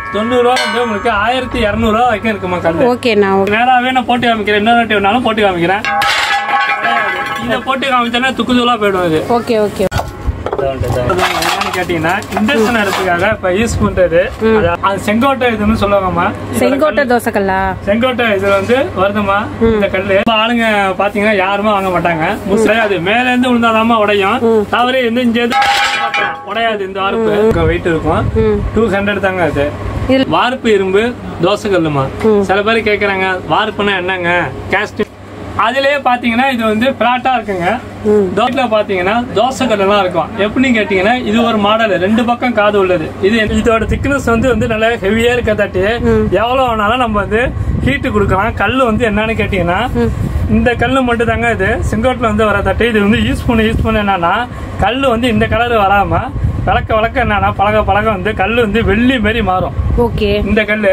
தொண்ணூறு ரூபா வந்து உங்களுக்கு ஆயிரத்தி இரநூறுவா வரைக்கும் இருக்குமா கல்லு ஓகேண்ணா ஓகே நேராவே நான் போட்டு காமிக்கிறேன் இன்னொரு வாட்டி வேணாலும் போட்டு காமிக்கிறேன் இதை போட்டு காமிச்சேன்னா துக்கு தூளா போயிடும் இது ஓகே ஓகே என்னன்னு கேட்டீங்கன்னா இண்டக்ஷன் அடுப்புக்காக இப்ப யூஸ் பண்றது அது- அது செங்கோட்டை இதுன்னு சொல்லுவாங்கம்மா செங்கோட்டை தோசைக்கல்லா செங்கோட்டை இது வந்து வருதுமா இந்த கல்லு இப்ப ஆளுங்க பாத்தீங்கன்னா யாருமே வாங்க மாட்டாங்க முஸ்லே அது மேல இருந்து விழுந்தாதாமா உடையும் தவறு இருந்து இங்க இருந்து உடையாது இந்த வார்ப்பு வெயிட் இருக்கும் டூ ஹண்ட்ரட் தாங்க அது இதுல- வார்ப்பு இரும்பு தோசை கல்லுமா சில பேர் கேக்குறாங்க வார்ப்புனா என்னங்க கேஸ்ட் அதுலயே பாத்தீங்கன்னா இது வந்து பிளாட்டா இருக்குங்க தோட்டில பாத்தீங்கன்னா தோசை கல்லாம் இருக்கும் எப்படின்னு கேட்டீங்கன்னா இது ஒரு மாடல் ரெண்டு பக்கம் காது உள்ளது இது இதோட திக்னஸ் வந்து வந்து நல்லா ஹெவியா இருக்க தட்டி எவ்வளவு வேணாலும் நம்ம வந்து ஹீட் கொடுக்கலாம் கல்லு வந்து என்னன்னு கேட்டீங்கன்னா இந்த கல்லு மட்டும் தாங்க இது செங்கோட்டில் வந்து வர தட்டு இது வந்து யூஸ் பண்ண யூஸ் பண்ண என்னன்னா கல்லு வந்து இந்த கலர் வராம வளக்க வளக்க என்னன்னா பழக பழக வந்து கல்லு வந்து வெள்ளி மாரி மாறும் ஓகே இந்த கல்லு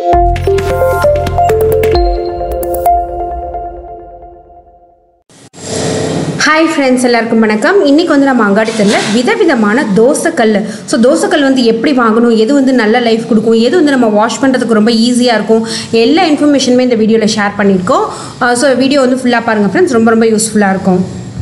ஹாய் ஃப்ரெண்ட்ஸ் எல்லாருக்கும் வணக்கம் இன்னைக்கு வந்து நம்ம அங்காடி தெருவில் விதவிதமான தோசைக்கல் ஸோ தோசைக்கல் வந்து எப்படி வாங்கணும் எது வந்து நல்ல லைஃப் கொடுக்கும் எது வந்து நம்ம வாஷ் பண்ணுறதுக்கு ரொம்ப ஈஸியாக இருக்கும் எல்லா இன்ஃபர்மேஷனுமே இந்த வீடியோவில் ஷேர் பண்ணியிருக்கோம் ஸோ வீடியோ வந்து ஃபுல்லாக பாருங்கள் ஃப்ரெண்ட்ஸ் ரொம்ப ரொம்ப யூஸ்ஃபுல்லாக இருக்கும்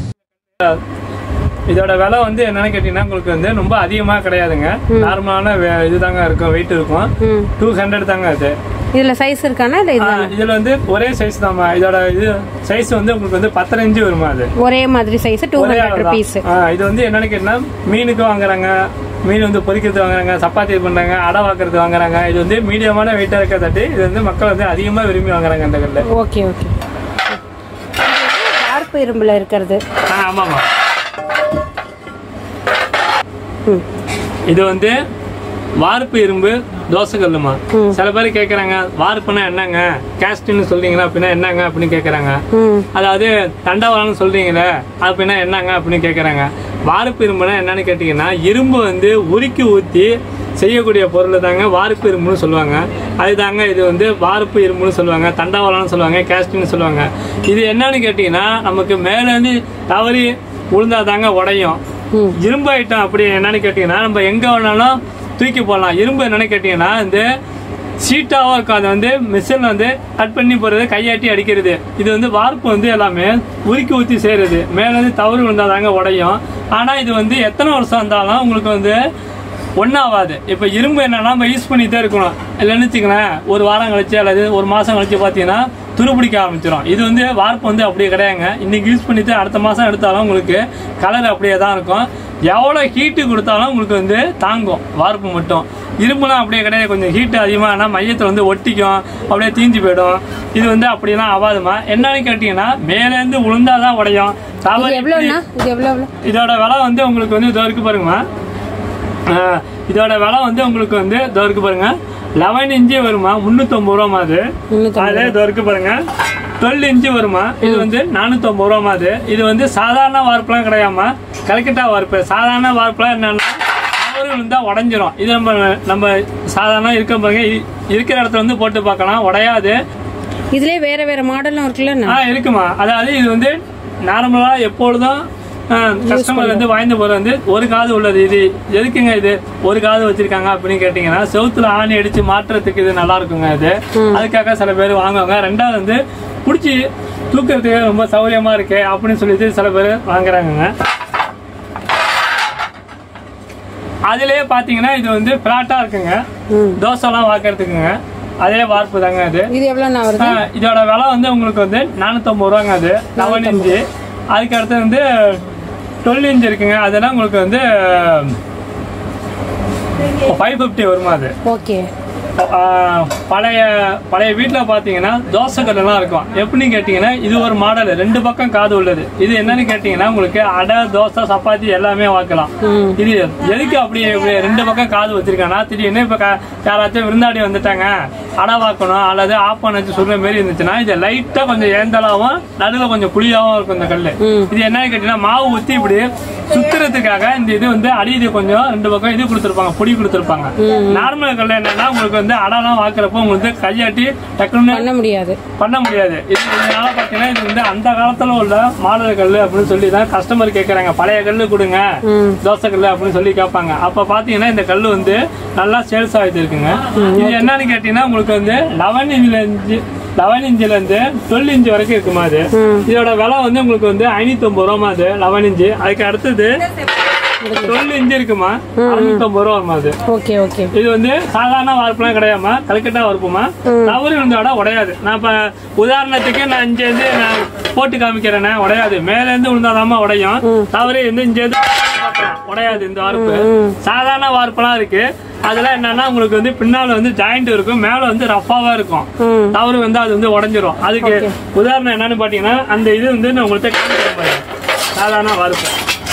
இதோட விலை வந்து என்னன்னு கேட்டீங்கன்னா உங்களுக்கு வந்து ரொம்ப அதிகமா கிடையாதுங்க நார்மலான வே- இதுதாங்க இருக்கும் வெயிட் இருக்கும் டூ ஹண்ட்ரட் தாங்க அது இதில் சைஸ் இருக்கானா இல்லை ஆ, இதுல வந்து ஒரே சைஸ் தான்மா இதோட இது சைஸ் வந்து உங்களுக்கு வந்து பத்தரை இன்ச்சு வருமா அது ஒரே மாதிரி சைஸ் டூ ஒரே ஹண்ட்ரட் அளவுதான். ருபீஸ் ஆ, இது வந்து என்னன்னு கேட்டீங்கன்னா மீனுக்கு வாங்குறாங்க மீன் வந்து பொரிக்கிறது வாங்குறாங்க சப்பாத்தி இது பண்றாங்க அடை வாக்குறது வாங்குறாங்க இது வந்து மீடியமான வெயிட்டா இருக்க தட்டி இது வந்து மக்கள் வந்து அதிகமா விரும்பி வாங்குறாங்க இந்த கல்ல ஓகே ஓகே வார்ப்பு இரும்பில் இருக்கிறது ஆ, ஆமாமா ம் இது வந்து வார்ப்பு இரும்பு தோசை கல்லுமா சில பேர் கேக்குறாங்க வார்ப்புனா என்னங்க கேஸ்ட்னு சொல்றீங்களா அப்படின்னா என்னங்க அப்படின்னு கேக்குறாங்க ம் அதாவது தண்டவாளம்னு சொல்றீங்களே அப்படின்னா என்னங்க அப்படின்னு கேக்குறாங்க வார்ப்பு இரும்புனா என்னன்னு கேட்டீங்கன்னா இரும்பு வந்து உருக்கி ஊத்தி செய்யக்கூடிய பொருள் தாங்க வார்ப்பு இரும்புன்னு சொல்லுவாங்க அதுதாங்க இது வந்து வார்ப்பு இரும்புன்னு சொல்லுவாங்க தண்டவாளம்னு சொல்லுவாங்க கேஸ்ட்னு சொல்லுவாங்க இது என்னன்னு கேட்டீங்கன்னா நமக்கு மேல இருந்து தவறி விழுந்தாதாங்க உடையும் இரும்பு ஐட்டம் அப்படி என்னன்னு கேட்டீங்கன்னா நம்ம எங்க வேணாலும் தூக்கி போடலாம் இரும்பு என்னன்னு கேட்டீங்கன்னா இந்த சீட்டாவும் இருக்கும் அதை வந்து மிஷின்ல வந்து கட் பண்ணி போறது கையாட்டி அடிக்கிறது இது வந்து வார்ப்பு வந்து எல்லாமே உருக்கி ஊத்தி செய்யறது மேல இருந்து தவறு விழுந்தாதாங்க உடையும் ஆனா இது வந்து எத்தனை வருஷம் இருந்தாலும் உங்களுக்கு வந்து ஒன்றாகாது இப்போ இரும்பு என்னன்னா நம்ம யூஸ் பண்ணிட்டே இருக்கணும் இல்லைன்னு வச்சுக்கங்களேன் ஒரு வாரம் கழிச்சு அல்லது ஒரு மாசம் கழிச்சு பார்த்தீங்கன்னா துருப்பிடிக்க ஆரம்பிச்சிடும் இது வந்து வார்ப்பு வந்து அப்படியே கிடையாதுங்க இன்னைக்கு யூஸ் பண்ணிட்டு அடுத்த மாசம் எடுத்தாலும் உங்களுக்கு கலர் அப்படியே தான் இருக்கும் எவ்வளோ ஹீட்டு கொடுத்தாலும் உங்களுக்கு வந்து தாங்கும் வார்ப்பு மட்டும் இரும்புலாம் அப்படியே கிடையாது கொஞ்சம் ஹீட் அதிகமாக மையத்தில் வந்து ஒட்டிக்கும் அப்படியே தீஞ்சு போயிடும் இது வந்து அப்படிலாம் ஆகாதுமா என்னன்னு கேட்டிங்கன்னா மேலேருந்து விழுந்தாதான் உடையும் இது தவறு எவ்வளோண்ணா இது எவ்வளோ எவ்வளோ இதோட விலை வந்து உங்களுக்கு வந்து இதோ இருக்கு பாருங்கம்மா ஆஹ் இதோட விலை வந்து உங்களுக்கு வந்து இதோ இருக்கு பாருங்க லெவன் இன்ச்சு வருமா முந்நூற்றம்பது ரூபாமா அது முந்நூற்றம்பது அதே இதோ இருக்கு பாருங்க டுவெல் இன்ச்சு வருமா இது வந்து நானூற்றம்பது ரூபாமா அது இது வந்து சாதாரண வார்ப்புலாம் கிடையாமா கலக்கட்டா வார்ப்பு சாதாரண வார்ப்புலாம் என்னன்னா தவறு விழுந்தா உடஞ்சிரும் இது நம்ம நம்ம சாதாரண இருக்க பாருங்க இ- இருக்கிற இடத்துல வந்து போட்டு பார்க்கலாம் உடையாது இதுலயே வேற வேற மாடலும் இருக்குல்ல ஆ இருக்குமா அதாவது இது வந்து நார்மலா எப்பொழுதும் கஸ்டமர் வந்து வாய்ந்த போற வந்து ஒரு காது உள்ளது இது எதுக்குங்க இது ஒரு காது வச்சிருக்காங்க அப்படின்னு கேட்டீங்கன்னா செவுத்துல ஆணி அடிச்சு மாற்றுறதுக்கு இது நல்லா இருக்குங்க இது அதுக்காக சில பேர் வாங்குவாங்க ரெண்டாவது வந்து பிடிச்சி தூக்கிறதுக்கு ரொம்ப சௌகரியமா இருக்கு அப்படின்னு சொல்லிட்டு சில பேர் வாங்குறாங்கங்க அதுலயே பாத்தீங்கன்னா இது வந்து பிளாட்டா இருக்குங்க தோசைலாம் வாக்குறதுக்குங்க அதே வார்ப்பு தாங்க அது இது எவ்வளோண்ணா வருது ஆ, இதோட விலை வந்து உங்களுக்கு வந்து நானூத்தம்பது ரூபாங்க அது லெவன் இன்ச்சு அதுக்கு அடுத்து வந்து டுவெல் இன்ச் இருக்குங்க அதெல்லாம் உங்களுக்கு வந்து ஃபைவ் ஃபிஃப்டி வருமா அது ஓகே ஆ, பழைய பழைய வீட்டில் பார்த்தீங்கன்னா தோசை கல்லெல்லாம் இருக்கும் எப்படின்னு கேட்டிங்கன்னா இது ஒரு மாடல் ரெண்டு பக்கம் காது உள்ளது இது என்னன்னு கேட்டிங்கன்னா உங்களுக்கு அடை தோசை சப்பாத்தி எல்லாமே வாக்கலாம் இது எதுக்கு அப்படி இப்படி ரெண்டு பக்கம் காது வச்சிருக்காங்கன்னா திடீர்னு இப்போ யாராச்சும் விருந்தாடி வந்துட்டாங்க அடை வாக்கணும் அல்லது ஆப் பண்ண வச்சு சொல்ற மாதிரி இருந்துச்சுன்னா இது லைட்டாக கொஞ்சம் ஏந்தலாவும் நடுவில் கொஞ்சம் புளியாவும் இருக்கும் இந்த கல் இது என்னன்னு கேட்டிங்கன்னா மாவு ஊற்றி இப்படி சுத்துறதுக்காக இந்த இது வந்து அடி இது கொஞ்சம் ரெண்டு பக்கம் இது கொடுத்துருப்பாங்க பொடி கொடுத்துருப்பாங்க நார்மல் கல்ல என்னன்னா உங்களுக்கு வந்து அடலாம் வாக்குறப்போ உங்களுக்கு வந்து கையாட்டி டக்குன்னு பண்ண முடியாது பண்ண முடியாது இது இதனால பாத்தீங்கன்னா இது வந்து அந்த காலத்துல உள்ள மாடல் கல் அப்படின்னு சொல்லி தான் கஸ்டமர் கேக்குறாங்க பழைய கல்லு கொடுங்க தோசை கல்லு அப்படின்னு சொல்லி கேட்பாங்க அப்ப பாத்தீங்கன்னா இந்த கல்லு வந்து நல்லா சேல்ஸ் ஆகிட்டு இருக்குங்க இது என்னன்னு கேட்டீங்கன்னா உங்களுக்கு வந்து லெவன் இன்ச்ல இருந்து லெவன் இன்ச்ல இருந்து டுவெல் இன்ச் வரைக்கும் இருக்குமா அது இதோட விலை வந்து உங்களுக்கு வந்து ஐநூத்தி ஐம்பது ரூபாமா அது லெவன் இன்ச் அதுக்கு அடுத்தது டுவெல் இன்ச் இருக்குமா அறுநூத்தி ஐம்பது ரூபா வருமா அது ஓகே ஓகே இது வந்து சாதாரண வார்ப்புலாம் கிடையாதுமா கல்கட்டா வார்ப்புமா தவறு விழுந்தோட உடையாது நான் இப்ப உதாரணத்துக்கு நான் இங்க இருந்து நான் போட்டு காமிக்கிறேனே உடையாது மேல இருந்து விழுந்தாதாமா உடையும் தவறு இருந்து இங்க இருந்து பார்க்கலாம். உடையாது இந்த வார்ப்பு சாதாரண வார்ப்பெல்லாம் இருக்கு அதுல என்னன்னா உங்களுக்கு வந்து பின்னால வந்து ஜாயிண்ட் இருக்கும் மேல வந்து ரஃபாவா இருக்கும் தவறு வந்து அது வந்து உடைஞ்சிரும் அதுக்கு உதாரணம் என்னன்னு பாத்தீங்கன்னா அந்த இது வந்து நான் உங்கள்கிட்ட காமிக்கிறேன் பாருங்க. சாதாரண வார்ப்பு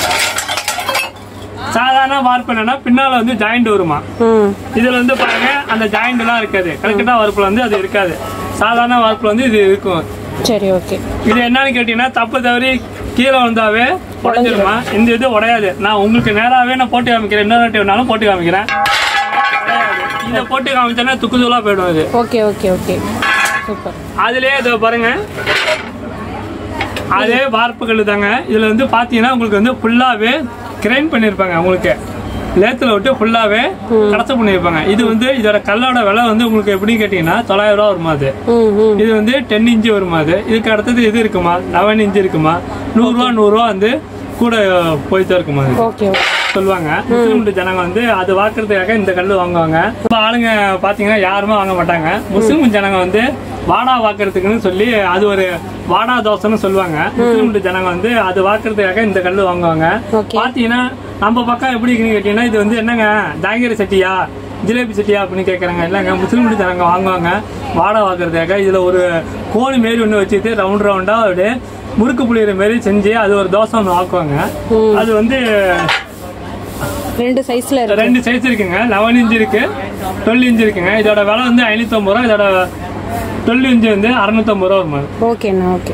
சாதாரண வார்ப்பு என்னன்னா பின்னால வந்து ஜாயிண்ட் வருமா ம் இதுல வந்து பாருங்க அந்த ஜாயிண்ட் எல்லாம் இருக்காது கல்கட்டா வார்ப்புல வந்து அது இருக்காது சாதாரண வார்ப்புல வந்து இது இருக்கும் சரி ஓகே இது என்னன்னு கேட்டீங்கன்னா தப்பு தவறி கீழே வந்தாவே உடைஞ்சிருமா இந்த இது உடையாது நான் உங்களுக்கு நேராவே நான் போட்டு காமிக்கிறேன் இன்னொரு வாட்டி வேணாலும் போட்டு காமிக்கிறேன் உடையாது. இதை போட்டு காமிச்சேன்னா துக்கு தூளா போயிடும் இது ஓகே ஓகே ஓகே சூப்பர் அதுலயே இதை பாருங்க அதே வார்ப்புகள் தாங்க இதுல வந்து பாத்தீங்கன்னா உங்களுக்கு வந்து ஃபுல்லாவே கிரைண்ட் பண்ணிருப்பாங்க உங்களுக்கு லேத்துல விட்டு ஃபுல்லாவே கடத்த பண்ணிருப்பாங்க இது வந்து இதோட கல்லோட விலை வந்து உங்களுக்கு எப்படின்னு கேட்டீங்கன்னா தொள்ளாயிரம் ரூபா வருமா அது ம் ம் இது வந்து டென் இன்ச்சு வருமா அது இதுக்கு அடுத்தது இது இருக்குமா லெவன் இன்ச்சு இருக்குமா நூறுரூவா நூறுரூவா வந்து கூட போயிட்டு இருக்குமா அது ஓகே சொல்லுவாங்க முஸ்லிம் வீட்டு ஜனங்க வந்து அது வாக்குறதுக்காக இந்த கல்லு வாங்குவாங்க இப்ப ஆளுங்க பாத்தீங்கன்னா யாருமே வாங்க மாட்டாங்க முஸ்லிம் ஜனங்க வந்து வாடா வாக்குறதுக்குன்னு சொல்லி அது ஒரு வாடா தோசைன்னு சொல்லுவாங்க முஸ்லிம் வீட்டு ஜனங்க வந்து அது வாக்குறதுக்காக இந்த கல்லு வாங்குவாங்க Okay. பாத்தீங்கன்னா நம்ம பக்கம் எப்படி இருக்குன்னு கேட்டீங்கன்னா இது வந்து என்னங்க ஜாங்கிரி சட்டியா ஜிலேபி சட்டியா அப்படின்னு கேக்குறாங்க இல்லைங்க முஸ்லிம் வீட்டு ஜனங்க வாங்குவாங்க வாடா வாக்குறதுக்காக இதுல ஒரு கோழி மாரி ஒண்ணு வச்சுட்டு ரவுண்ட் ரவுண்டா அப்படியே முறுக்கு புளியிற மாரி செஞ்சு அது ஒரு தோசை ஒன்று ஆக்குவாங்க அது வந்து ரெண்டு சைஸ்ல இருக்கு ரெண்டு சைஸ் இருக்குங்க லெவன் இன்ச் இருக்கு டுவெல் இன்ச் இருக்குங்க இதோட விலை வந்து ஐநூத்தம்பது ரூபா இதோட டுவெல் இன்ச் வந்து அறுநூத்தம்பது ரூபா வரும் ஓகேண்ணா ஓகே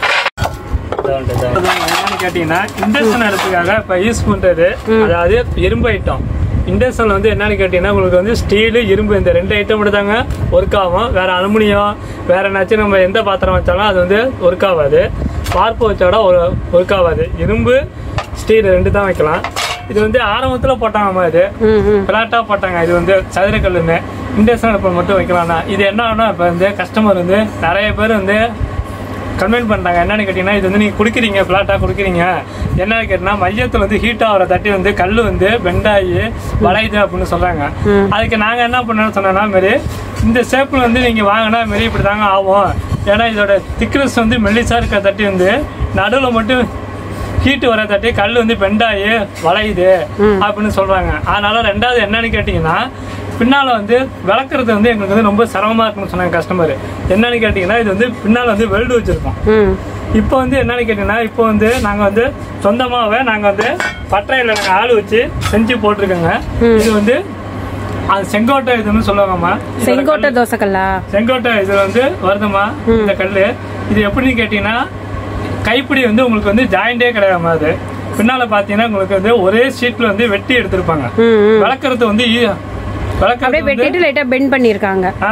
என்னன்னு கேட்டீங்கன்னா இண்டக்ஷன் அடுப்புக்காக இப்ப யூஸ் பண்றது அதாவது இரும்பு ஐட்டம் இண்டக்ஷன்ல வந்து என்னன்னு கேட்டீங்கன்னா உங்களுக்கு வந்து ஸ்டீல் இரும்பு இந்த ரெண்டு ஐட்டம் மட்டும் தாங்க ஒர்க் ஆகும் வேற அலுமினியம் வேற என்னாச்சும் நம்ம எந்த பாத்திரம் வச்சாலும் அது வந்து ஒர்க் ஆகாது வார்ப்பு வச்சோட ஒரு ஒர்க் ஆகாது இரும்பு ஸ்டீல் ரெண்டு தான் வைக்கலாம் இது வந்து ஆரம்பத்துல போட்டாங்கம்மா இது ம் ம் பிளாட்டா போட்டாங்க இது வந்து சதுரக்கல்லுன்னு இண்டக்ஷன் அடுப்பில் மட்டும் வைக்கலாம்னா இது என்ன ஆகும்னா இப்போ வந்து கஸ்டமர் வந்து நிறைய பேர் வந்து கன்வென்ட் பண்றாங்க என்னன்னு கேட்டீங்கன்னா இது வந்து நீங்க குடிக்கிறீங்க பிளாட்டா குடிக்கிறீங்க என்னன்னு கேட்டீங்கன்னா மையத்துல வந்து ஹீட் ஆகிற தட்டி வந்து கல் வந்து பெண்டாகி வளையுது அப்படின்னு சொல்றாங்க அதுக்கு நாங்க என்ன பண்ணோம்னு சொன்னோம்னா மாரி இந்த ஷேப்ல வந்து நீங்க வாங்கினா மாரி இப்படி தாங்க ஆகும் ஏன்னா இதோட திக்னஸ் வந்து மெல்லிசா இருக்க தட்டி வந்து நடுவில் மட்டும் ஹீட் வர தட்டி கல் வந்து பெண்டாகி வளையுது அப்படின்னு சொல்றாங்க அதனால ரெண்டாவது என்னன்னு கேட்டீங்கன்னா பின்னால வந்து விளக்குறது வந்து எங்களுக்கு வந்து ரொம்ப சிரமமா இருக்குன்னு சொன்னாங்க கஸ்டமர் என்னன்னு கேட்டீங்கன்னா இது வந்து பின்னால வந்து வெல்டு வச்சிருக்கோம் ம் இப்போ வந்து என்னன்னு கேட்டீங்கன்னா இப்போ வந்து நாங்க வந்து சொந்தமாவே நாங்க வந்து பட்டறையில நாங்க ஆள் வச்சு செஞ்சு போட்டிருக்கோங்க இது வந்து அது செங்கோட்டை இதுன்னு சொல்லுவாங்கம்மா செங்கோட்டை தோசைக்கல்லா செங்கோட்டை இது வந்து வருதுமா இந்த கல்லு இது எப்படின்னு கேட்டீங்கன்னா கைப்பிடி வந்து உங்களுக்கு வந்து ஜாயிண்டே கிடையாம அது பின்னால பாத்தீங்கன்னா உங்களுக்கு வந்து ஒரே ஷீட்ல வந்து வெட்டி எடுத்திருப்பாங்க ம் ம் விளக்குறது வந்து ஈ- விளக்குறது அப்படியே வந்து வெட்டிட்டு லைட்டா பெண்ட் பண்ணிருக்காங்க ஆ,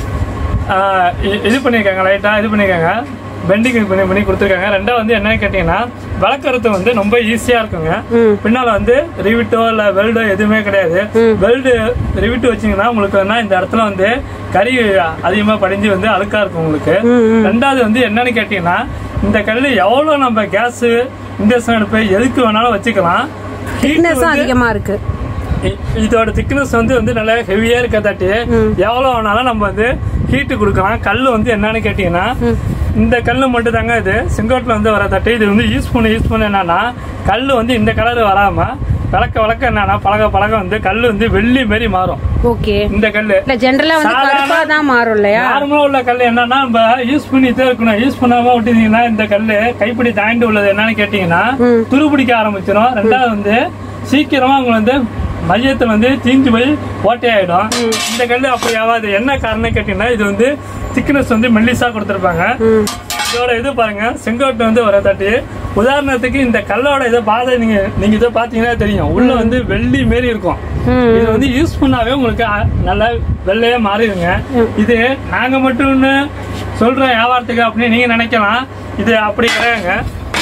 ஆ, இ- இது பண்ணியிருக்காங்க லைட்டா இது பண்ணியிருக்காங்க பெண்டிங் பண்ணி பண்ணி கொடுத்துருக்காங்க ரெண்டாவது வந்து என்னன்னு கேட்டீங்கன்னா விளக்குறது வந்து ரொம்ப ஈஸியா இருக்குங்க ம் பின்னால வந்து ரிவிட்டோ இல்ல வெல்டோ எதுவுமே கிடையாது வெல்டு ரிவிட்டு வச்சீங்கன்னா உங்களுக்கு வேணா இந்த இடத்துல வந்து கறி அதிகமா படிஞ்சு வந்து அழுக்கா இருக்கும் உங்களுக்கு ம் ம் ரெண்டாவது வந்து என்னன்னு கேட்டீங்கன்னா இந்த கல்லு எவ்வளவு நம்ம கேஸ் இண்டக்ஷன் அடுப்பு எதுக்கு வேணாலும் வச்சுக்கலாம் Heat திக்னஸும் வந்து- அதிகமா இருக்கு இ- இதோட திக்னஸ் வந்து வந்து நல்லா ஹெவியா இருக்கதாட்டி எவ்வளவு வேணாலும் நம்ம வந்து ஹீட் கொடுக்கலாம் கல் வந்து என்னன்னு கேட்டீங்கன்னா இந்த கல் மட்டும் தாங்க இது செங்கோட்டில் வந்து வர தட்டு இது வந்து யூஸ் பண்ண யூஸ் பண்ண என்னன்னா கல் வந்து இந்த கலர் வராம வளக்க வளக்க என்னன்னா பழக பழக வந்து கல் வந்து வெள்ளி மாரி மாறும் ஓகே இந்த கல்லு இல்ல ஜென்ரலா வந்து சாதாரண- கருப்பா தான் மாறும் இல்லையா நார்மலா உள்ள கல் என்னன்னா நம்ம யூஸ் பண்ணிட்டே இருக்கணும் யூஸ் பண்ணாம விட்டீங்கன்னா இந்த கல்லு கைப்பிடி தாண்டி உள்ளது என்னன்னு கேட்டீங்கன்னா ம். துரு பிடிக்க ஆரம்பிச்சிடும் ரெண்டாவது வந்து சீக்கிரமா உங்களுக்கு வந்து மையத்துல வந்து தீஞ்சு போய் ஓட்டையாயிடும் இந்த கல்லு அப்படி ஆகாது என்ன காரணம் கேட்டீங்கன்னா இது வந்து திக்னஸ் வந்து மெல்லிசா கொடுத்துருப்பாங்க ம் இதோட இது பாருங்க செங்கோட்டை வந்து வர தட்டி உதாரணத்துக்கு இந்த கல்லோட இதை பார்த்து நீங்க நீங்க இதை பாத்தீங்கன்னா தெரியும் உள்ள வந்து வெள்ளி மாரி இருக்கும் ம். இது வந்து யூஸ் பண்ணாவே உங்களுக்கு அ- நல்லா வெள்ளையா மாறிடுங்க இது நாங்க மட்டும் சொல்ற வியாபாரத்துக்கு அப்படின்னு நீங்க நினைக்கலாம் இது அப்படி கிடையாதுங்க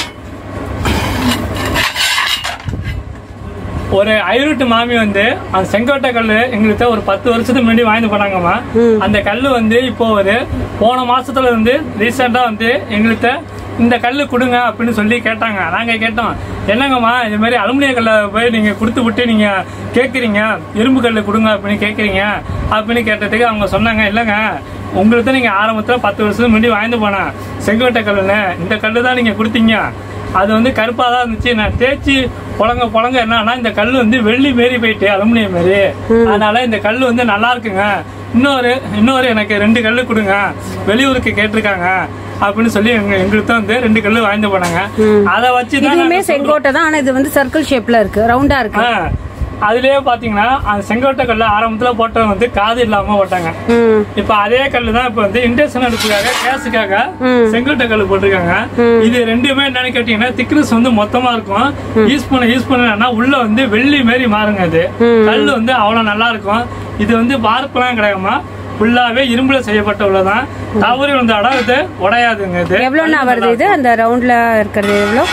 ஒரு ஐரோட்டு மாமி வந்து அந்த செங்கோட்டை கல்லு எங்கள்கிட்ட ஒரு பத்து வருஷத்துக்கு முன்னாடி வாங்கிட்டு போனாங்கம்மா அந்த கல்லு வந்து இப்போ ஒரு போன மாசத்துல இருந்து ரீசெண்டா வந்து எங்கள்கிட்ட இந்த கல்லு கொடுங்க அப்படின்னு சொல்லி கேட்டாங்க நாங்க கேட்டோம் என்னங்கம்மா இது மாதிரி அலுமினிய கல்லை போய் நீங்க கொடுத்து விட்டு நீங்க கேக்குறீங்க இரும்பு கல்லு கொடுங்க அப்படின்னு கேக்குறீங்க அப்படின்னு கேட்டதுக்கு அவங்க சொன்னாங்க இல்லைங்க உங்களுக்கு நீங்க ஆரம்பத்துல பத்து வருஷத்துக்கு முன்னாடி வாங்கிட்டு போனேன் செங்கோட்டை கல்லுன்னு இந்த கல்லு தான் நீங்க கொடுத்தீங்க அது வந்து கருப்பா தான் இருந்துச்சு நான் தேய்ச்சி புழங்க புழங்க என்னன்னா இந்த கல் வந்து வெள்ளி மாரி போயிட்டு அலுமினியம் மாரி அதனால இந்த கல் வந்து நல்லா இருக்குங்க இன்னொரு இன்னொரு எனக்கு ரெண்டு கல் கொடுங்க வெளியூருக்கு கேட்டிருக்காங்க அப்படின்னு சொல்லி எங்க எங்களுக்கு வந்து ரெண்டு கல் வாங்கிட்டு போனாங்க அதை வச்சு தான் இதுவுமே நாங்க சொல்றோம். செங்கோட்டை தான் ஆனா இது வந்து சர்க்கிள் ஷேப்ல இருக்கு ரவுண்டா இருக்கு ஆ, அதுலயே பாத்தீங்கன்னா அந்த செங்கோட்டை கல்ல ஆரம்பத்துல போட்டவங்க வந்து காது இல்லாம போட்டாங்க ம் இப்ப அதே கல்லு தான் இப்ப வந்து இண்டக்ஷன் அடுப்புக்காக கேஸுக்காக செங்கோட்டை கல்லு போட்டிருக்காங்க இது ரெண்டுமே என்னன்னு கேட்டீங்கன்னா திக்னஸ் வந்து மொத்தமா இருக்கும் யூஸ் பண்ண யூஸ் பண்ணா உள்ள வந்து வெள்ளி மாரி மாறுங்க அது கல்லு வந்து அவ்வளவு நல்லா இருக்கும் இது வந்து வார்ப்புலாம் கிடையாதுமா ஃபுல்லாவே இரும்புல செய்யப்பட்ட உள்ளதான் தவறி வந்த இடம் இது உடையாதுங்க இது எவ்வளோண்ணா வருது இது அந்த ரவுண்ட்ல இருக்கிறது எவ்வளோ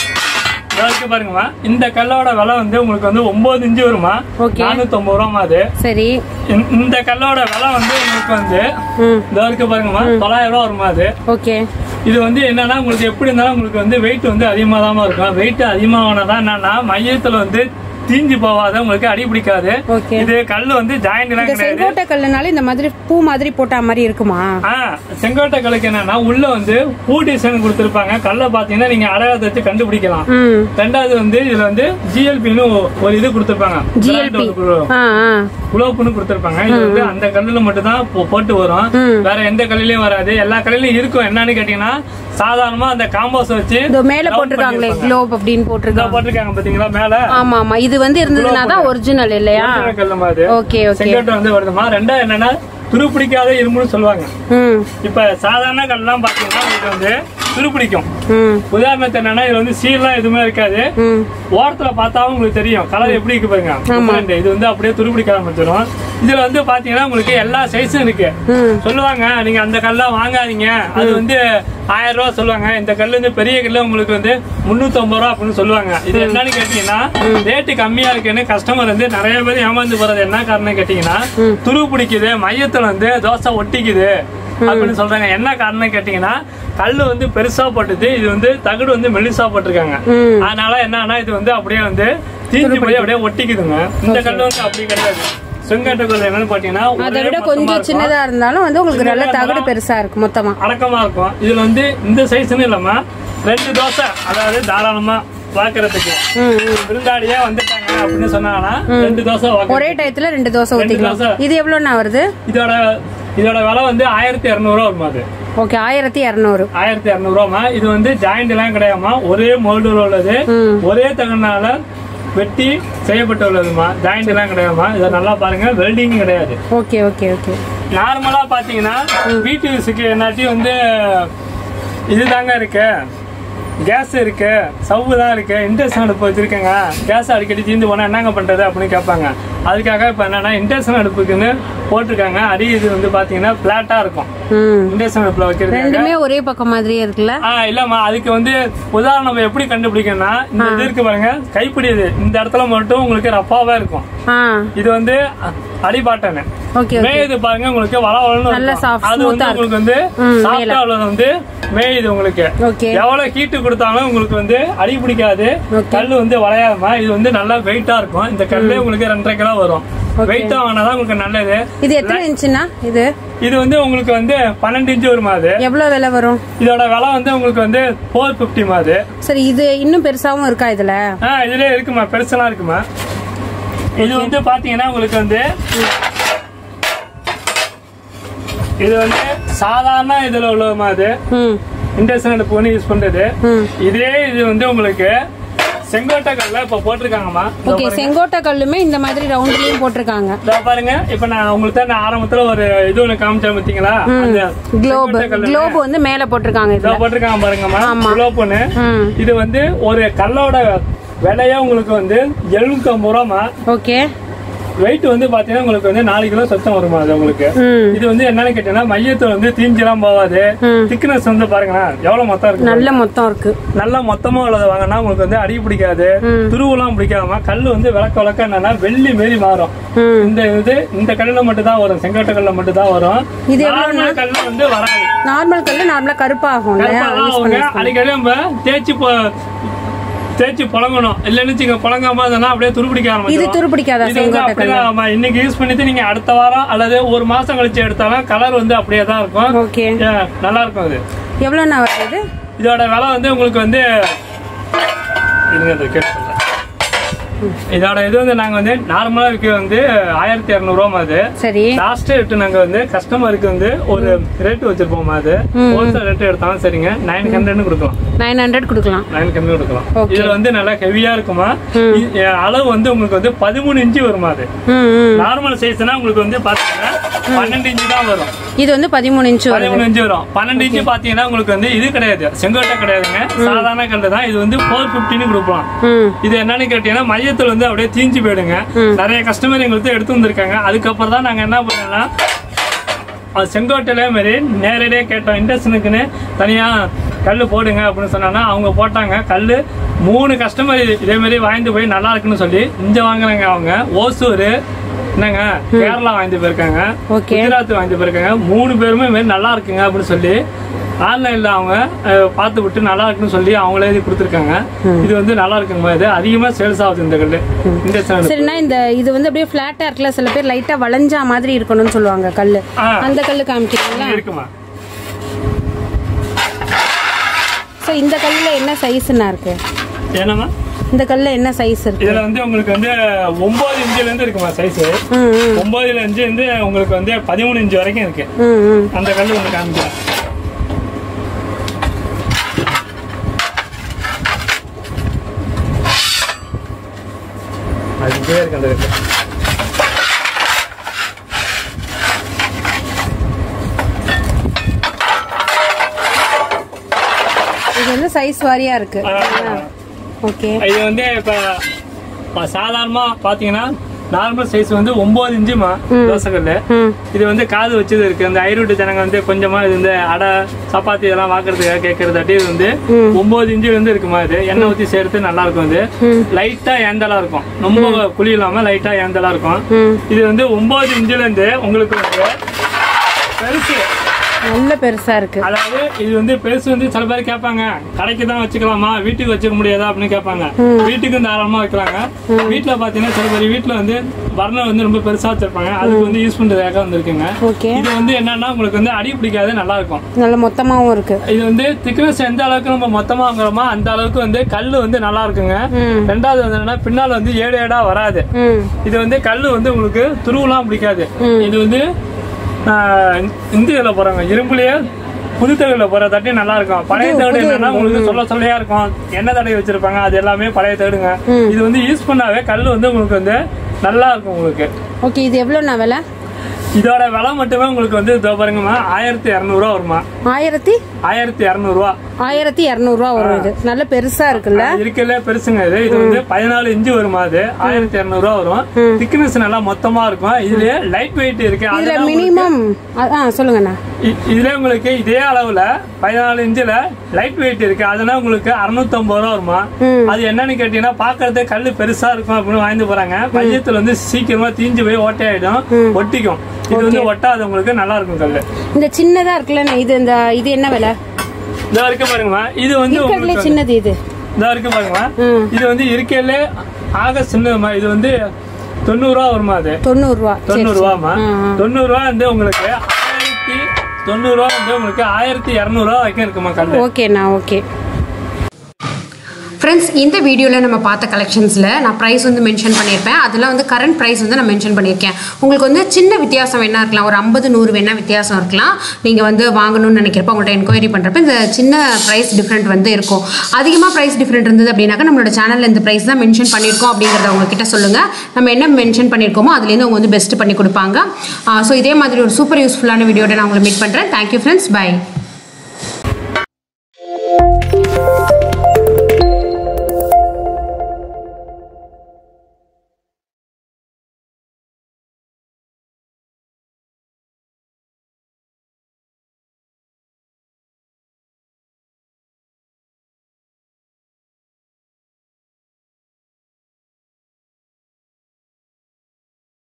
இருக்கு பாருங்கம்மா இந்த கல்லோட விலை வந்து உங்களுக்கு வந்து ஒன்பது இன்ச்சு வருமா Okay. நானூத்தி ஐம்பது ரூபாமா அது சரி இந்த- இந்த கல்லோட விலை வந்து உங்களுக்கு வந்து ம் இதோ இருக்கு பாருங்கம்மா தொள்ளாயிரம் ரூபா வருமா அது ஓகே இது வந்து என்னன்னா உங்களுக்கு எப்படி இருந்தாலும் உங்களுக்கு வந்து வெயிட் வந்து அதிகமா தான் இருக்கும் வெயிட் அதிகமானதான் என்னன்னா மையத்துல வந்து தீஞ்சு போகாத உங்களுக்கு அடி பிடிக்காது ஓகே இது கல் வந்து ஜாயிண்ட் எல்லாம் இந்த கிடையாது செங்கோட்டை கல்லுனால இந்த மாதிரி பூ மாதிரி போட்டா மாதிரி இருக்குமா ஆ செங்கோட்டை கல்லுக்கு என்னன்னா உள்ள வந்து பூ டிசைன் கொடுத்திருப்பாங்க கல்லை பாத்தீங்கன்னா நீங்க அடையாளத்தை வச்சு கண்டுபிடிக்கலாம் ம் ரெண்டாவது வந்து இதுல வந்து ஜிஎல்பின்னு ஒரு இது கொடுத்திருப்பாங்க ஜிஎல்பி ஆ ஆ குளோப்புன்னு கொடுத்திருப்பாங்க இது வந்து அந்த கல்லுல மட்டும் தான் போ- போட்டு வரும் ம். வேற எந்த கல்லுலயும் வராது எல்லா கல்லுலயும் இருக்கும் என்னன்னு கேட்டீங்கன்னா சாதாரணமா அந்த காம்போஸ் வச்சு இதோ மேல round போட்டிருக்காங்களே பண்ணிருப்பாங்க. க்ளோப் அப்படின்னு இதோ போட்டிருக்காங்க போட்டிருக்காங்க பாத்தீங்களா மேல ஆமா ஆமா இது வந்து இருந்ததுன்னா தான் ஒரிஜினல் இல்லையா original கல்லு மாதிரி ஓகே ஓகே செங்கோட்டை வந்து வருதுமா ரெண்டா என்னன்னா துரு பிடிக்காத இரும்புன்னு சொல்லுவாங்க ம் இப்ப சாதாரண கல்லாம் பாத்தீங்கன்னா உங்களுக்கு வந்து துரு பிடிக்கும் ம் உதாரணத்துக்கு என்னன்னா இது வந்து சீல்லாம் எதுவுமே இருக்காது ம் ஓரத்துல பார்த்தாவும் உங்களுக்கு தெரியும் கலர் எப்படி இருக்கு பாருங்க different. இது வந்து அப்படியே துருபிடிக்க ஆரம்பிச்சிடும் இதுல வந்து பாத்தீங்கன்னா உங்களுக்கு எல்லா சைஸும் இருக்கு ம் சொல்லுவாங்க நீங்க அந்த கல்லா வாங்காதீங்க அது வந்து ஆயிரம் ரூபாய் சொல்லுவாங்க இந்த கல்லு வந்து பெரிய கல்லு உங்களுக்கு வந்து முன்னூத்தி ஐம்பது ரூபா அப்படின்னு சொல்லுவாங்க இது என்னன்னு கேட்டீங்கன்னா ரேட்டு கம்மியா இருக்குன்னு கஸ்டமர் வந்து நிறைய பேர் ஏமாந்து போறது என்ன காரணம் கேட்டீங்கன்னா துரு பிடிக்குது மையத்துல வந்து தோசை ஒட்டிக்குது அப்படின்னு சொல்றாங்க என்ன காரணம் கேட்டீங்கன்னா கல்லு வந்து பெருசா போட்டுது இது வந்து தகடு வந்து மெலிசா போட்டிருக்காங்க ம். அதனால என்னன்னா இது வந்து அப்படியே வந்து தீஞ்சு போய் அப்படியே ஒட்டிக்குதுங்க இந்த கல்லு வந்து அப்படி கிடையாது செங்கட்டை கல் என்னன்னு பாத்தீங்கன்னா அதை ஒரே விட மொத்தமா கொஞ்சம் இருக்கும். சின்னதா இருந்தாலும் வந்து உங்களுக்கு நல்ல சின்னதா தகடு இருந்தாலும் பெருசா இருக்கு மொத்தமா அடக்கமா இருக்கும் இதுல வந்து இந்த சைஸ்னு இல்லாம ரெண்டு தோசை அதாவது தாராளமா பாக்குறதுக்கு ம் ம். விருந்தாடியா வந்துட்டாங்க அப்படின்னு சொன்னாங்கன்னா ரெண்டு தோசை வாக்கு- ஒரே டயத்துல ரெண்டு தோசை ரெண்டு ஊத்திக்கலாம் தோசை. இது எவ்வளோண்ணா வருது இதோட இதோட விலை வந்து ஆயிரத்தி இரநூறுவா வருமா அது ஓகே ஆயிரத்தி இரநூறு ஆயிரத்தி இரநூறுவாமா இது வந்து ஜாயிண்ட் எல்லாம் கிடையாதுமா ஒரே மோல்டு உள்ளது ம். ஒரே தகனால வெட்டி செய்யப்பட்டு உள்ளதுமா ஜாயிண்ட் எல்லாம் கிடையாதுமா இதை நல்லா பாருங்க வெல்டிங் கிடையாது ஓகே ஓகே ஓகே நார்மலா பாத்தீங்கன்னா வீட்டு யூஸுக்கு என்னாட்டி வந்து இதுதாங்க இருக்கு கேஸ் இருக்கு சவ்வு தான் இருக்கு இண்டக்ஷன் அடுப்பு வச்சிருக்கேங்க கேஸ் அடிக்கடி தீர்ந்து போனா என்னங்க பண்றது அப்படின்னு கேட்பாங்க அதுக்காக இப்ப என்னன்னா இண்டக்ஷன் அடுப்புக்குன்னு போட்டிருக்காங்க அடி இது வந்து பாத்தீங்கன்னா பிளாட்டா இருக்கும் ம் இண்டக்ஷன் அடுப்புல வைக்கிறது ரெண்டுமே ஒரே பக்கம் மாதிரியே இருக்குல்ல ஆ இல்லம்மா அதுக்கு வந்து உதாரணம் நம்ம எப்படி கண்டுபிடிக்கணும்னா இந்த இது இருக்கு பாருங்க கைப்பிடி இது இந்த இடத்துல மட்டும் உங்களுக்கு ரப்பாவா இருக்கும் ஆ இது வந்து அடிபாட்டனு ஓகே மேயுது பாருங்க உங்களுக்கு வள வளன்னு நல்ல இருக்கும். soft, அது smooth வந்து ஆ உங்களுக்கு வந்து ம், சாஃப்டா உள்ளது வந்து மேயுது உங்களுக்கு ஓகே எவ்வளவு ஹீட்டு கொடுத்தாலும் உங்களுக்கு வந்து அடி பிடிக்காது Okay. கல் வந்து வளையாம இது வந்து நல்லா வெயிட்டா இருக்கும் இந்த கல்லு உங்களுக்கு ரெண்டரை கிலோ வரும் வெயிட்டா வாங்கினாதான் உங்களுக்கு நல்லது இது எத்தனை இன்ச்சுண்ணா இது இது வந்து உங்களுக்கு வந்து பன்னெண்டு இன்ச்சு வருமா அது எவ்வளவு விலை வரும் இதோட விலை வந்து உங்களுக்கு வந்து ஃபோர் பிப்டி அது சரி இது இன்னும் பெருசாவும் இருக்கா இதுல ஆ இதுலயே இருக்குமா பெருசெல்லாம் இருக்குமா இது வந்து பாத்தீங்கன்னா உங்களுக்கு வந்து இது வந்து சாதாரண இதுல உள்ளதுமா அது ம் இண்டக்ஷன் அடுப்பு வந்து யூஸ் பண்றது ம் இதே இது வந்து உங்களுக்கு செங்கோட்டை கல்ல இப்ப போட்டிருக்காங்கம்மா இதோ ஓகே செங்கோட்டை கல்லுமே இந்த மாதிரி ரவுண்ட்லயும் போட்டிருக்காங்க இதோ பாருங்க இப்ப நான் உங்களுக்கு தான் நான் ஆரம்பத்துல ஒரு இது ஒண்ணு காமிச்சேன் பாத்தீங்களா அந்த குளோப் செங்கோட்டை கல்லுல குளோப் வந்து மேல போட்டிருக்காங்க இதோ இதுல போட்டிருக்காங்க பாருங்கம்மா ஆமா. குளோப்புன்னு ம் இது வந்து ஒரு கல்லோட விலையா உங்களுக்கு வந்து எழுநூத்தி ஐம்பது ரூபாமா ஓகே வெயிட் வந்து பாத்தீங்கன்னா உங்களுக்கு வந்து நாலு கிலோ சத்தம் வருமா அது உங்களுக்கு ம் இது வந்து என்னன்னு கேட்டீங்கன்னா மையத்துல வந்து தீஞ்செல்லாம் போகாது ம். திக்னஸ் வந்து பாருங்களேன் எவ்வளவு மொத்தம் இருக்கு நல்ல மொத்தம் இருக்கு நல்லா மொத்தமா உள்ளதை வாங்கினா உங்களுக்கு வந்து அடி பிடிக்காது ம். துருவெல்லாம் பிடிக்காம கல் வந்து விளக்க விளக்க என்னன்னா வெள்ளி மாரி மாறும் ம் இந்த இது இந்த கல்லுல மட்டும் தான் வரும் செங்கோட்டை கல்ல மட்டும் தான் வரும் இது நார்மல் கல்லு வந்து வராது நார்மல் கல்லு நார்மலா கருப்பாகும் இல்லையா கருப்பாதான் அவங்க அடிக்கடி நம்ம தேய்ச்சி பொ- தேய்ச்சி புழங்கணும் இல்லைன்னு வச்சுக்க புழங்காம இருந்தோம்னா அப்படியே துருப்பிடிக்க இது ஆரம்பிச்சிடும் துருப்பிடிக்காதா இது வந்து செங்கோட்டை கல்லு அப்படிதான் ஆமா. இன்னைக்கு யூஸ் பண்ணிட்டு நீங்க அடுத்த வாரம் அல்லது ஒரு மாசம் கழிச்சு எடுத்தாலும் கலர் வந்து அப்படியே தான் இருக்கும் ஓகே ஏ, நல்லா இருக்கும் அது எவ்வளோண்ணா வருது இதோட விலை வந்து உங்களுக்கு வந்து இருங்க அதை கேட்டு சொல்றேன். இதோட இது வந்து நாங்க வந்து நார்மலா விற்க வந்து ஆயிரத்தி இரநூறுவா அது சரி லாஸ்ட் ரேட்டு நாங்க வந்து கஸ்டமருக்கு வந்து ஒரு ரேட் வச்சிருப்போம் அது ஹோல்சேல் ரேட் எடுத்தாலும் சரிங்க நைன் ஹண்ட்ரட்னு கொடுக்கலாம் நைன் ஹண்ட்ரட் கொடுக்கலாம் நைன் ஹண்ட்ரட் கொடுக்கலாம் Okay. இதுல வந்து நல்லா ஹெவியா இருக்குமா இ- எ- அளவு வந்து உங்களுக்கு வந்து பதிமூணு இன்ச்சு வருமா அது ம் ம் நார்மல் சைஸ்னா உங்களுக்கு வந்து பாத்தீங்கன்னா பன்னெண்டு இன்ச்சு தான் வரும் இது வந்து பதிமூணு இன்ச்சு வருது பதிமூணு இன்ச்சு வரும் பன்னெண்டு இன்ச்சு பாத்தீங்கன்னா உங்களுக்கு வந்து இது கிடையாது செங்கோட்டை கிடையாதுங்க சாதாரண கல்லு தான் இது வந்து ஃபோர் பிப்டின்னு கொடுக்கலாம் ம் இது என்னன்னு கேட்டீங்கன்னா மையத்துல வந்து அப்படியே தீஞ்சு போயிடுங்க நிறைய கஸ்டமர் எங்களுக்கு எடுத்து வந்திருக்காங்க அதுக்கப்புறம் தான் நாங்க என்ன பண்ணோம்னா அது செங்கோட்டையிலே மாதிரி நேரடியாக கேட்டோம் இண்டஸ்ட்ரியனுக்குன்னு தனியா கல் போடுங்க அப்படின்னு சொன்னாங்கன்னா அவங்க போட்டாங்க கல் மூணு கஸ்டமர் இதே மாதிரி வாங்கிட்டு போய் நல்லா இருக்குன்னு சொல்லி இங்க வாங்குறாங்க அவங்க ஓசூர் என்னங்க கேரளா வாங்கிட்டு போயிருக்காங்க ஓகே குஜராத் வாங்கிட்டு போயிருக்காங்க மூணு பேருமே இது மாதிரி நல்லா இருக்குங்க அப்படின்னு சொல்லி ஆன்லைன்ல அவங்க அஹ், பார்த்து விட்டு நல்லா இருக்குன்னு சொல்லி அவங்களே இது கொடுத்துருக்காங்க இது வந்து நல்லா இருக்குங்க இது அதிகமா சேல்ஸ் ஆகுது இந்த கல்லு இந்த சேனல் சரிண்ணா இந்த இது வந்து அப்படியே ஃபிளாட்டா இருக்குல்ல சில பேர் லைட்டா வளைஞ்சா மாதிரி இருக்கணும்னு சொல்லுவாங்க கல்லு ஆ. அந்த கல்லு காமிக்கிறீங்களா இருக்குமா ஸோ இந்த கல்லுல என்ன சைஸ்ண்ணா இருக்கு ஏன்னாமா இந்த கல்லுல என்ன சைஸ் இருக்கு இதுல வந்து உங்களுக்கு வந்து ஒன்பது இன்ச்சுல இருந்து இருக்குமா சைஸ் ம் ம் ஒன்பதுல இன்ச்சு வந்து உங்களுக்கு வந்து பதிமூணு இன்ச்சு வரைக்கும் இருக்கு ம் ம் அந்த கல்லு உங்களுக்கு காமிக்கிறேன் அதுக்கே இருக்கு அந்த கல்லு இது வந்து சைஸ் வாரியா இருக்கு ஓகே இது வந்து இப்ப இப்ப சாதாரணமா பாத்தீங்கன்னா நார்மல் சைஸ் வந்து ஒன்பது இன்ச்சுமா தோசைக்கல்லு ம் இது வந்து காது வச்சது இருக்கு அந்த ஐரோட்டு ஜனங்க வந்து கொஞ்சமா இது வந்து அடை சப்பாத்தி இதெல்லாம் வாக்குறதுக்காக கேட்கறதாட்டி இது வந்து ஒன்பது இன்ச்சு வந்து இருக்குமா இது எண்ணெய் ஊத்தி சேர்த்து நல்லா இருக்கும் இது லைட்டா ஏந்தலா இருக்கும் ரொம்ப குழி இல்லாம லைட்டா ஏந்தலா இருக்கும் ம் இது வந்து ஒன்பது இன்ச்சுல இருந்து உங்களுக்கு வந்து பெருசு நல்ல பெருசா இருக்கு அதாவது இது வந்து பெருசு வந்து சில பேர் கேட்பாங்க கடைக்கு தான் வச்சுக்கலாமா வீட்டுக்கு வச்சுக்க முடியாதா அப்படின்னு கேட்பாங்க வீட்டுக்கு தாராளமா வைக்கலாங்க வீட்டுல பாத்தீங்கன்னா சில பேர் வீட்டுல வந்து வர்ணம் வந்து ரொம்ப பெருசா வச்சிருப்பாங்க அதுக்கு வந்து யூஸ் பண்றதுக்காக வந்திருக்குங்க ஓகே இது வந்து என்னன்னா உங்களுக்கு வந்து அடி பிடிக்காது நல்லா இருக்கும் நல்ல மொத்தமாவும் இருக்கு இது வந்து திக்னஸ் எந்த அளவுக்கு நம்ம மொத்தமா வாங்குறோமோ அந்த அளவுக்கு வந்து கல்லு வந்து நல்லா இருக்குங்க ம் ரெண்டாவது வந்து என்னன்னா பின்னால வந்து ஏடு ஏடா வராது ம் இது வந்து கல்லு வந்து உங்களுக்கு துருவெல்லாம் பிடிக்காது இது வந்து ஆஹ், இந்த இதுல போறாங்க இரும்புலயே புது தகடுல போற தட்டி நல்லா இருக்கும் பழைய தகடு என்னன்னா உங்களுக்கு சொல்ல சொல்லையா இருக்கும் எண்ணெய் தடவை வச்சிருப்பாங்க அது எல்லாமே பழைய தகடுங்க இது வந்து யூஸ் பண்ணாவே கல்லு வந்து உங்களுக்கு வந்து நல்லா இருக்கும் உங்களுக்கு ஓகே இது எவ்வளோண்ணா விலை இதோட விலை மட்டுமே உங்களுக்கு வந்து இதோ பாருங்கம்மா ஆயிரத்தி இரநூறுவா வருமா ஆயிரத்தி ஆயிரத்தி இரநூறுவா ஆயிரத்தி இரநூறுவா வரும் இது நல்ல பெருசா இருக்குல்ல இருக்கல பெருசுங்க இது இது வந்து பதினாலு இன்ச்சு வருமா அது ஆயிரத்தி இரநூறுவா வரும் திக்னஸ் நல்லா மொத்தமா இருக்கும் இதுலயே லைட் வெயிட் இருக்கு இதுல அதெல்லாம் மினிமம் ஆ சொல்லுங்கண்ணா இ- இதுல உங்களுக்கு இதே அளவுல பதினாலு இன்ச்சுல லைட் வெயிட் இருக்கு அதனால உங்களுக்கு அறுநூத்தம்பது ரூபா வருமா ம். அது என்னன்னு கேட்டீங்கன்னா பாக்குறதே கல்லு பெருசா இருக்கும் அப்படின்னு வாங்கிட்டு போறாங்க மையத்துல வந்து சீக்கிரமா தீஞ்சு போய் ஓட்டையாயிடும் ஒட்டிக்கும் இது வந்து ஒட்டாது உங்களுக்கு நல்லா இருக்கும் கல்லு இந்த சின்னதா இருக்குல்ல இது இந்த இது என்ன விலை இதோ இருக்கு பாருங்கம்மா இது வந்து இருக்கிறதுல உங்களுக்கு சின்னது இது இதோ இருக்கு பாருங்கம்மா ம் இது வந்து இருக்கையில ஆக சின்னதுமா இது வந்து தொண்ணூறு ரூபா வருமா அது தொண்ணூறு ரூபா தொண்ணூறு ரூபாமா ஆ, ஆ. தொண்ணூறு ரூபா வந்து உங்களுக்கு ஆயிரத்தி தொண்ணூறு ரூபா வந்து உங்களுக்கு ஆயிரத்தி இரநூறுவா வரைக்கும் இருக்குமா கல்லு ஓகேண்ணா ஓகே ஃப்ரெண்ட்ஸ் இந்த வீடியோவில் நம்ம பார்த்த கலெக்ஷன்ஸில் நான் ப்ரைஸ் வந்து மென்ஷன் பண்ணியிருப்பேன் அதெல்லாம் வந்து கரண்ட் ப்ரைஸ் வந்து நான் மென்ஷன் பண்ணியிருக்கேன் உங்களுக்கு வந்து சின்ன வித்தியாசம் வேணா இருக்கலாம் ஒரு ஐம்பது நூறு வேணா வித்தியாசம் இருக்கலாம் நீங்கள் வந்து வாங்கணும்னு நினைக்கிறப்ப உங்கள்கிட்ட என்கொயரி பண்ணுறப்ப இந்த சின்ன ப்ரைஸ் டிஃப்ரெண்ட் வந்து இருக்கும் அதிகமாக ப்ரைஸ் டிஃப்ரெண்ட் இருந்தது அப்படின்னாக்கா நம்மளோட சேனலில் இந்த ப்ரைஸ் தான் மென்ஷன் பண்ணியிருக்கோம் அப்படிங்கிறத உங்ககிட்ட சொல்லுங்கள் நம்ம என்ன மென்ஷன் பண்ணியிருக்கோமோ அதுலேருந்து அவங்க வந்து பெஸ்ட் பண்ணி கொடுப்பாங்க ஸோ இதே மாதிரி ஒரு சூப்பர் யூஸ்ஃபுல்லான வீடியோட நான் உங்களை மீட் பண்ணுறேன் தேங்க்யூ ஃப்ரெண்ட்ஸ் பை